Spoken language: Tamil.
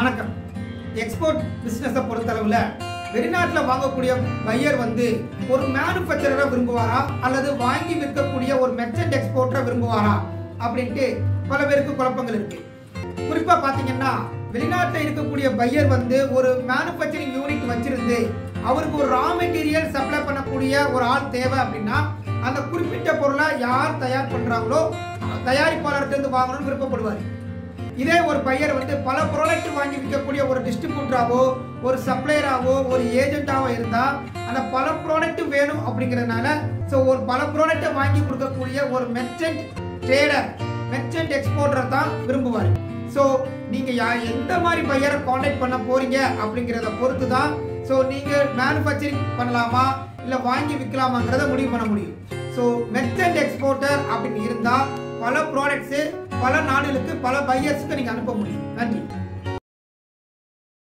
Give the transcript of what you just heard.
வணக்கம் எக்ஸ்போர்ட் பிஸ்னஸை பொறுத்தளவில் வெளிநாட்டில் வாங்கக்கூடிய பையர் வந்து ஒரு மேனுஃபேக்சரரை விரும்புவாரா அல்லது வாங்கி விற்கக்கூடிய ஒரு மெர்ச்சன்ட் எக்ஸ்போர்ட்டரை விரும்புவாரா அப்படின்ட்டு பல பேருக்கு குழப்பங்கள் இருக்கு குறிப்பாக பார்த்தீங்கன்னா வெளிநாட்டில் இருக்கக்கூடிய பையர் வந்து ஒரு மேனுஃபேக்சரிங் யூனிட் வச்சிருந்து அவருக்கு ஒரு ரா மெட்டீரியல் சப்ளை பண்ணக்கூடிய ஒரு ஆள் தேவை அப்படின்னா அந்த குறிப்பிட்ட பொருளை யார் தயார் பண்ணுறாங்களோ தயாரிப்பாளர்கிட்ட வாங்கணும்னு விருப்பப்படுவார் இதே ஒரு பையர் வந்து பல ப்ராடக்ட் வாங்கி விற்கக்கூடிய ஒரு டிஸ்ட்ரிபியூட்டராவோ ஒரு சப்ளையராவோ ஒரு ஏஜென்ட்டாவோ இருந்தால் அந்த பல ப்ராடக்ட் வேணும் அப்படிங்கிறதுனால ஸோ ஒரு பல ப்ராடக்ட்டை வாங்கி கொடுக்கக்கூடிய ஒரு மெர்ச்சன்ட் ட்ரேடர் மெர்ச்சன்ட் எக்ஸ்போர்ட்டர் தான் விரும்புவார் ஸோ நீங்கள் யா எந்த மாதிரி பையரை காண்டாக்ட் பண்ண போறீங்க அப்படிங்கிறத பொறுத்து தான் ஸோ நீங்கள் மேனுஃபேக்சரிங் பண்ணலாமா இல்லை வாங்கி விற்கலாமாங்கிறத முடிவு பண்ண முடியும் ஸோ மெர்ச்சன்ட் எக்ஸ்போர்ட்டர் அப்படின்னு இருந்தால் பல ப்ராடக்ட்ஸு பல நாடுகளுக்கு பல பையர்ஸ்க்கு நீங்கள் அனுப்ப முடியும் நன்றி